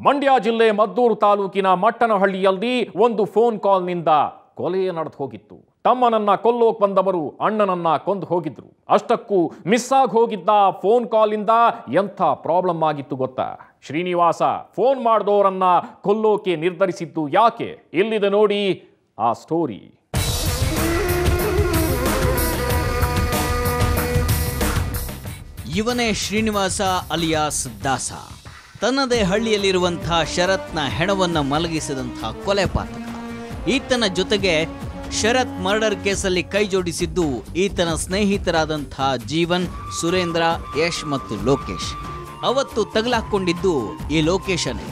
ಮಂಡ್ಯ ಜಿಲ್ಲೆ ಮದ್ದೂರು ತಾಲೂಕಿನ ಮಟ್ಟನಹಳ್ಳಿಯಲ್ಲಿ ಒಂದು ಫೋನ್ ಕಾಲ್ನಿಂದ ಕೊಲೆ ನಡೆದು ಹೋಗಿತ್ತು ತಮ್ಮನನ್ನ ಕೊಲ್ಲೋಕ್ ಬಂದವರು ಅಣ್ಣನನ್ನ ಕೊಂದು ಹೋಗಿದ್ರು ಅಷ್ಟಕ್ಕೂ ಮಿಸ್ ಆಗಿ ಹೋಗಿದ್ದ ಫೋನ್ ಕಾಲಿಂದ ಎಂಥ ಪ್ರಾಬ್ಲಮ್ ಆಗಿತ್ತು ಗೊತ್ತಾ ಶ್ರೀನಿವಾಸ ಫೋನ್ ಮಾಡಿದವರನ್ನ ಕೊಲ್ಲೋಕೆ ನಿರ್ಧರಿಸಿದ್ದು ಯಾಕೆ ಇಲ್ಲಿದೆ ನೋಡಿ ಆ ಸ್ಟೋರಿ ಇವನೇ ಶ್ರೀನಿವಾಸ ಅಲಿಯಾಸ್ ದಾಸ ತನ್ನದೇ ಹಳ್ಳಿಯಲ್ಲಿರುವಂಥ ಶರತ್ನ ಹೆಣವನ್ನ ಮಲಗಿಸಿದಂಥ ಕೊಲೆ ಪಾತಕ ಈತನ ಜೊತೆಗೆ ಶರತ್ ಮರ್ಡರ್ ಕೇಸಲ್ಲಿ ಕೈ ಜೋಡಿಸಿದ್ದು ಈತನ ಸ್ನೇಹಿತರಾದಂಥ ಜೀವನ್ ಸುರೇಂದ್ರ ಯಶ್ ಮತ್ತು ಲೋಕೇಶ್ ಅವತ್ತು ತಗಲಾಕೊಂಡಿದ್ದು ಈ ಲೋಕೇಶನೇ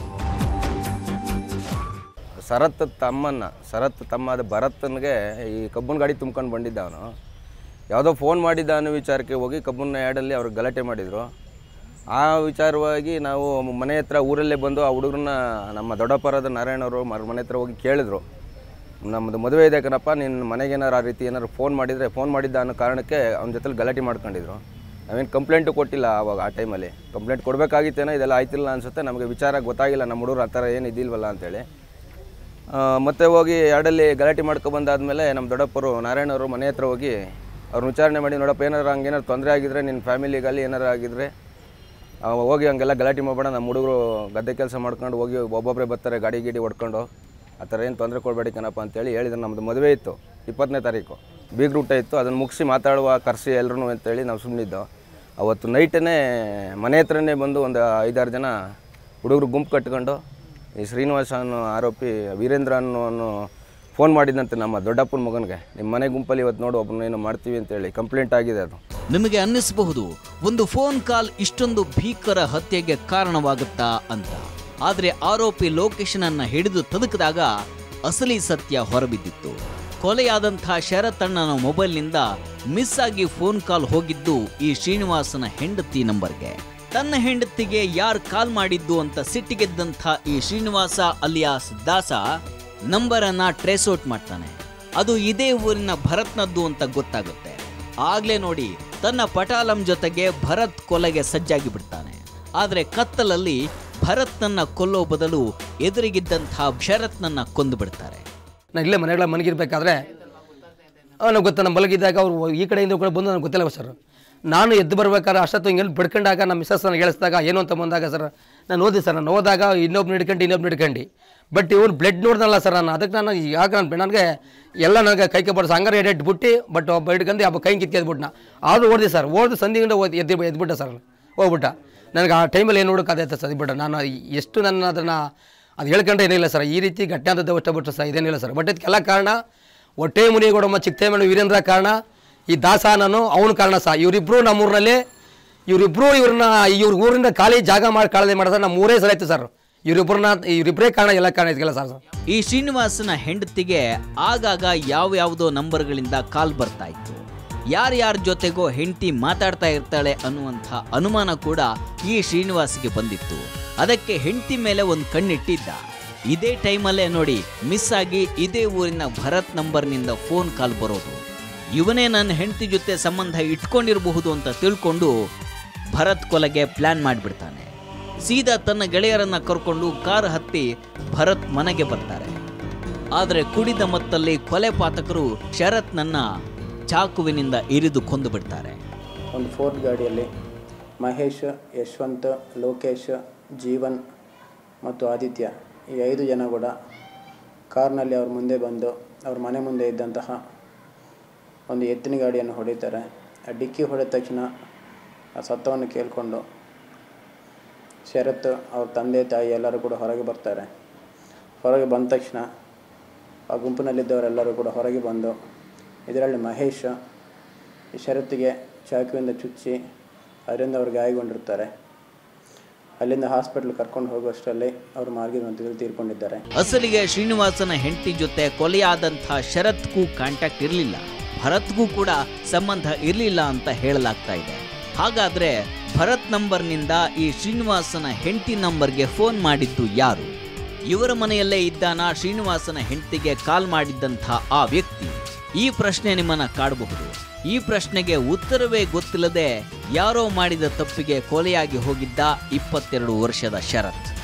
ಶರತ್ ತಮ್ಮನ್ನ ಶರತ್ ತಮ್ಮ ಅದು ಭರತನಿಗೆ ಈ ಕಬ್ಬನ್ ಗಾಡಿ ತುಂಬ್ಕೊಂಡು ಬಂದಿದ್ದ ಅವನು ಯಾವುದೋ ಫೋನ್ ಮಾಡಿದ್ದ ಅನ್ನೋ ವಿಚಾರಕ್ಕೆ ಹೋಗಿ ಕಬ್ಬನ್ ಯಾರ್ಡಲ್ಲಿ ಅವ್ರಿಗೆ ಗಲಾಟೆ ಮಾಡಿದರು ಆ ವಿಚಾರವಾಗಿ ನಾವು ಮನೆ ಹತ್ರ ಊರಲ್ಲೇ ಬಂದು ಆ ಹುಡುಗರನ್ನ ನಮ್ಮ ದೊಡ್ಡಪ್ಪರಾದ ನಾರಾಯಣವರು ಮರ ಮನೆ ಹತ್ರ ಹೋಗಿ ಕೇಳಿದ್ರು ನಮ್ಮದು ಮದುವೆ ಇದೆ ಕಣಪ್ಪ ನಿನ್ನ ಮನೆಗೆ ಏನಾರು ಆ ರೀತಿ ಏನಾರು ಫೋನ್ ಮಾಡಿದರೆ ಫೋನ್ ಮಾಡಿದ್ದ ಅನ್ನೋ ಕಾರಣಕ್ಕೆ ಅವ್ನ ಜೊತೆಲಿ ಗಲಾಟೆ ಮಾಡ್ಕೊಂಡಿದ್ರು ನಾವೇನು ಕಂಪ್ಲೇಂಟು ಕೊಟ್ಟಿಲ್ಲ ಆವಾಗ ಆ ಟೈಮಲ್ಲಿ ಕಂಪ್ಲೇಂಟ್ ಕೊಡಬೇಕಾಗಿತ್ತೇನೋ ಇದೆಲ್ಲ ಆಯ್ತಿಲ್ಲ ಅನಿಸುತ್ತೆ ನಮಗೆ ವಿಚಾರ ಗೊತ್ತಾಗಿಲ್ಲ ನಮ್ಮ ಹುಡುಗರು ಆ ಥರ ಏನು ಇದಿಲ್ವಲ್ಲ ಅಂತೇಳಿ ಆ, ಮತ್ತೆ ಹೋಗಿ ಎರಡಲ್ಲಿ ಗಲಾಟೆ ಮಾಡ್ಕೊಬಂದಾದ್ಮೇಲೆ ನಮ್ಮ ದೊಡ್ಡಪ್ಪರು ನಾರಾಯಣವರು ಮನೆ ಹತ್ರ ಹೋಗಿ ಅವ್ರನ್ನ ವಿಚಾರಣೆ ಮಾಡಿ ನೋಡಪ್ಪ ಏನಾರು ಹಂಗೇನಾರು ತೊಂದರೆ ಆಗಿದ್ರೆ ನಿನ್ನ ಫ್ಯಾಮಿಲಿಗಲ್ಲಿ ಏನಾರು ಆಗಿದ್ರೆ ಆ, ಹೋಗಿ ಹಂಗೆಲ್ಲ ಗಲಾಟೆ ಮಾಡಬೇಡ ನಮ್ಮ ಹುಡುಗರು ಗದ್ದೆ ಕೆಲಸ ಮಾಡ್ಕೊಂಡು ಹೋಗಿ ಒಬ್ಬೊಬ್ಬರೇ ಬರ್ತಾರೆ ಗಾಡಿ ಗಿಡಿ ಹೊಡ್ಕೊಂಡು ಆ ಥರ ಏನು ತೊಂದರೆ ಕೊಡಬೇಡಿ ಕಣಪ್ಪ ಅಂತೇಳಿ ಹೇಳಿದ್ರು ನಮ್ಮದು ಮದುವೆ ಇತ್ತು ಇಪ್ಪತ್ತನೇ ತಾರೀಕು ಬೀಗ್ರ ಊಟ ಇತ್ತು ಅದನ್ನು ಮುಗಿಸಿ ಮಾತಾಡುವ ಕರೆಸಿ ಎಲ್ಲರೂ ಅಂತೇಳಿ ನಾವು ಸುಮ್ಮನಿದ್ದು ಅವತ್ತು ನೈಟೇ ಮನೆ ಹತ್ರನೇ ಬಂದು ಒಂದು ಐದಾರು ಜನ ಹುಡುಗರು ಗುಂಪು ಕಟ್ಕೊಂಡು ಈ ಶ್ರೀನಿವಾಸ ಅನ್ನೋ ಆರೋಪಿ ವೀರೇಂದ್ರ ಅನ್ನೋ ಫೋನ್ ಮಾಡಿದಂತೆ ನಮ್ಮ ದೊಡ್ಡಪ್ಪನ ಮಗನಿಗೆ ನಿಮ್ಮ ಮನೆ ಗುಂಪಲ್ಲಿ ಇವತ್ತು ನೋಡು ಒಬ್ಬನ ಏನೋ ಮಾಡ್ತೀವಿ ಅಂತೇಳಿ ಕಂಪ್ಲೇಂಟ್ ಆಗಿದೆ ಅದು ನಿಮಗೆ ಅನ್ನಿಸಬಹುದು ಒಂದು ಫೋನ್ ಕಾಲ್ ಇಷ್ಟೊಂದು ಭೀಕರ ಹತ್ಯೆಗೆ ಕಾರಣವಾಗುತ್ತಾ ಅಂತ ಆದರೆ ಆರೋಪಿ ಲೋಕೇಶನನ್ನ ಹಿಡಿದು ತದುಕಿದಾಗ ಅಸಲಿ ಸತ್ಯ ಹೊರಬಿದ್ದಿತ್ತು ಕೊಲೆಯಾದಂಥ ಶರತಣ್ಣನ ಮೊಬೈಲ್ನಿಂದ ಮಿಸ್ ಆಗಿ ಫೋನ್ ಕಾಲ್ ಹೋಗಿದ್ದು ಈ ಶ್ರೀನಿವಾಸನ ಹೆಂಡತಿ ನಂಬರ್ಗೆ ತನ್ನ ಹೆಂಡತಿಗೆ ಯಾರು ಕಾಲ್ ಮಾಡಿದ್ದು ಅಂತ ಸಿಟ್ಟಿಗೆದ್ದಂಥ ಈ ಶ್ರೀನಿವಾಸ ಅಲಿಯಾಸ್ ದಾಸ ನಂಬರನ್ನ ಟ್ರೇಸ್ ಔಟ್ ಮಾಡ್ತಾನೆ ಅದು ಇದೇ ಊರಿನ ಭರತ್ನದ್ದು ಅಂತ ಗೊತ್ತಾಗುತ್ತೆ ಆಗ್ಲೇ ನೋಡಿ ತನ್ನ ಪಟಾಲಂ ಜೊತೆಗೆ ಭರತ್ ಕೊಲೆಗೆ ಸಜ್ಜಾಗಿ ಬಿಡ್ತಾನೆ ಆದ್ರೆ ಕತ್ತಲಲ್ಲಿ ಭರತ್ನನ್ನ ಕೊಲ್ಲೋ ಬದಲು ಎದುರಿಗಿದ್ದಂಥ ಶರತ್ನನ್ನ ಕೊಂದು ಬಿಡ್ತಾರೆ ನಾನು ಇಲ್ಲೇ ಮನೆಗಳ ಮನಗಿರ್ಬೇಕಾದ್ರೆ ನನಗೆ ಗೊತ್ತ ನಮ್ಮ ಮಲಗಿದ್ದಾಗ ಅವರು ಈ ಕಡೆಯಿಂದ ಕೂಡ ಬಂದು ನನಗೆ ಗೊತ್ತಿಲ್ಲ ಸರ್ ನಾನು ಎದ್ದು ಬರ್ಬೇಕಾದ್ರೆ ಅಷ್ಟೊತ್ತು ಹಿಂಗೆಲ್ಲಿ ಬಿಡ್ಕೊಂಡಾಗ ನಮ್ಮ ಮಿಸ್ಸಸ್ ನನಗೆ ಹೇಳಿಸಿದಾಗ ಏನು ಅಂತ ಬಂದಾಗ ಸರ್ ನಾನು ಓದಿ ಸರ್ ನಾನು ಹೋದಾಗ ಇನ್ನೊಬ್ರು ಹಿಡ್ಕೊಂಡು ಇನ್ನೊಬ್ರು ಹಿಡ್ಕೊಂಡು ಬಟ್ ಇವನು ಬ್ಲಡ್ ನೋಡ್ದಲ್ಲ ಸರ್ ನಾನು ಅದಕ್ಕೆ ನಾನು ಯಾಕೆ ನಾನು ನನಗೆ ಎಲ್ಲ ನನಗೆ ಕೈ ಕೈ ಬಡಿಸ್ ಹಂಗಾರೆ ಎಡೆ ಬಿಟ್ಟು ಬಟ್ ಒಬ್ಬ ಹಿಡ್ಕೊಂಡು ಒಬ್ಬ ಕೈ ಕಿತ್ಕೆದ್ಬಿಟ್ನ ಆದರೂ ಓದಿದೆ ಸರ್ ಓದಿ ಸಂಧಿಗಿಂದ ಓದಿ ಎದ್ದು ಎದ್ಬಿಟ್ಟ ಸರ್ ಹೋಗ್ಬಿಟ್ಟ ನನಗೆ ಆ ಟೈಮಲ್ಲಿ ಏನು ನೋಡೋಕ್ಕಾಗತ್ತೆ ಸರ್ ಬಿಟ್ಟ ನಾನು ಎಷ್ಟು ನನ್ನ ಅದನ್ನು ಅದು ಹೇಳ್ಕೊಂಡ್ರೆ ಏನಿಲ್ಲ ಸರ್ ಈ ರೀತಿ ಘಟನೆ ಆದದ್ದು ಅಷ್ಟೇ ಬಿಟ್ಟರೆ ಸರ್ ಇದೇನಿಲ್ಲ ಸರ್ ಬಟ್ ಇದಕ್ಕೆಲ್ಲ ಕಾರಣ ಹೊಟ್ಟೆ ಮುನಿಗೊಡಮ್ಮ ಚಿಕ್ಕತೇಮಣ್ಣ ವೀರೇಂದ್ರ ಕಾರಣ ಈ ದಾಸ ನಾನು ಅವನ ಕಾರಣ ಸಹ ಇವರಿಬ್ಬರು ನಮ್ಮೂರಿನಲ್ಲಿ ಇವರಿಬ್ಬರು ಇವ್ರನ್ನ ಇವ್ರ ಊರಿಂದ ಖಾಲಿ ಜಾಗ ಮಾಡಿ ಕಾಳದೆ ಮಾಡಿದ್ರೆ ನಮ್ಮ ಮೂರೇ ಸಲ ಆಯ್ತು ಸರ್ ಇವರಿಬ್ಬರನ್ನ ಇವರಿಬ್ಬರೇ ಕಾರಣ ಎಲ್ಲ ಕಾರಣ ಇದಕ್ಕೆಲ್ಲ ಸರ್ ಸರ್ ಈ ಶ್ರೀನಿವಾಸನ ಹೆಂಡತಿಗೆ ಆಗಾಗ ಯಾವ ಯಾವುದೋ ನಂಬರ್ಗಳಿಂದ ಕಾಲ್ ಬರ್ತಾ ಇತ್ತು ಯಾರ್ಯಾರ ಜೊತೆಗೋ ಹೆಂಡತಿ ಮಾತಾಡ್ತಾ ಇರ್ತಾಳೆ ಅನ್ನುವಂಥ ಅನುಮಾನ ಕೂಡ ಈ ಶ್ರೀನಿವಾಸ್ಗೆ ಬಂದಿತ್ತು ಅದಕ್ಕೆ ಹೆಂಡತಿ ಮೇಲೆ ಒಂದು ಕಣ್ಣಿಟ್ಟಿದ್ದ ಇದೇ ಟೈಮಲ್ಲೇ ನೋಡಿ ಮಿಸ್ ಆಗಿ ಇದೇ ಊರಿನ ಭರತ್ ನಂಬರ್ನಿಂದ ಫೋನ್ ಕಾಲ್ ಬರೋದು ಇವನೇ ನನ್ನ ಹೆಂಡತಿ ಜೊತೆ ಸಂಬಂಧ ಇಟ್ಕೊಂಡಿರಬಹುದು ಅಂತ ತಿಳ್ಕೊಂಡು ಭರತ್ ಕೊಲೆಗೆ ಪ್ಲಾನ್ ಮಾಡಿಬಿಡ್ತಾನೆ ಸೀದಾ ತನ್ನ ಗೆಳೆಯರನ್ನ ಕರ್ಕೊಂಡು ಕಾರ್ ಹತ್ತಿ ಭರತ್ ಮನೆಗೆ ಬರ್ತಾರೆ ಆದರೆ ಕುಡಿದ ಮತ್ತಲ್ಲಿ ಕೊಲೆ ಪಾತಕರು ಶರತ್ನನ್ನ ಚಾಕುವಿನಿಂದ ಇರಿದು ಕೊಂದು ಬಿಡ್ತಾರೆ ಒಂದು ಫೋರ್ಟ್ ಗಾಡಿಯಲ್ಲಿ ಮಹೇಶ್ ಯಶವಂತ್ ಲೋಕೇಶ್ ಜೀವನ್ ಮತ್ತು ಆದಿತ್ಯ ಈ ಐದು ಜನ ಕೂಡ ಕಾರ್ನಲ್ಲಿ ಅವ್ರ ಮುಂದೆ ಬಂದು ಅವ್ರ ಮನೆ ಮುಂದೆ ಇದ್ದಂತಹ ಒಂದು ಎತ್ತಿನ ಗಾಡಿಯನ್ನು ಹೊಡಿತಾರೆ ಆ ಡಿಕ್ಕಿ ಹೊಡೆದ ತಕ್ಷಣ ಆ ಸತ್ತವನ್ನು ಕೇಳಿಕೊಂಡು ಶರತ್ ಅವ್ರ ತಂದೆ ತಾಯಿ ಎಲ್ಲರೂ ಕೂಡ ಹೊರಗೆ ಬರ್ತಾರೆ ಹೊರಗೆ ಬಂದ ತಕ್ಷಣ ಆ ಗುಂಪಿನಲ್ಲಿದ್ದವರೆಲ್ಲರೂ ಕೂಡ ಹೊರಗೆ ಬಂದು ಇದರಲ್ಲಿ ಮಹೇಶ್ ಈ ಷರತ್ತಿಗೆ ಚಾಕುವಿಂದ ಚುಚ್ಚಿ ಅದರಿಂದ ಅವ್ರು ಗಾಯಗೊಂಡಿರ್ತಾರೆ ಅಲ್ಲಿಂದ ಹಾಸ್ಪಿಟ್ಲ್ ಕರ್ಕೊಂಡು ಹೋಗುವಷ್ಟರಲ್ಲಿ ಅವರು ಮಾರ್ಗದ ಮಧ್ಯದಲ್ಲಿ ತೀರ್ಕೊಂಡಿದ್ದಾರೆ ಅಸಲಿಗೆ ಶ್ರೀನಿವಾಸನ ಹೆಂಡತಿ ಜೊತೆ ಕೊಲೆಯಾದಂಥ ಶರತ್ಗೂ ಕಾಂಟ್ಯಾಕ್ಟ್ ಇರಲಿಲ್ಲ ಭರತ್ಗೂ ಕೂಡ ಸಂಬಂಧ ಇರಲಿಲ್ಲ ಅಂತ ಹೇಳಲಾಗ್ತಾ ಇದೆ ಹಾಗಾದ್ರೆ ಭರತ್ ನಂಬರ್ನಿಂದ ಈ ಶ್ರೀನಿವಾಸನ ಹೆಂಡತಿ ನಂಬರ್ಗೆ ಫೋನ್ ಮಾಡಿದ್ದು ಯಾರು ಇವರ ಮನೆಯಲ್ಲೇ ಇದ್ದಾನ ಶ್ರೀನಿವಾಸನ ಹೆಂಡತಿಗೆ ಕಾಲ್ ಮಾಡಿದ್ದಂಥ ಆ ವ್ಯಕ್ತಿ ಈ ಪ್ರಶ್ನೆ ನಿಮ್ಮನ್ನ ಕಾಡಬಹುದು ಈ ಪ್ರಶ್ನೆಗೆ ಉತ್ತರವೇ ಗೊತ್ತಿಲ್ಲದೆ ಯಾರೋ ಮಾಡಿದ ತಪ್ಪಿಗೆ ಕೊಲೆಯಾಗಿ ಹೋಗಿದ್ದ ಇಪ್ಪತ್ತೆರಡು ವರ್ಷದ ಶರತ್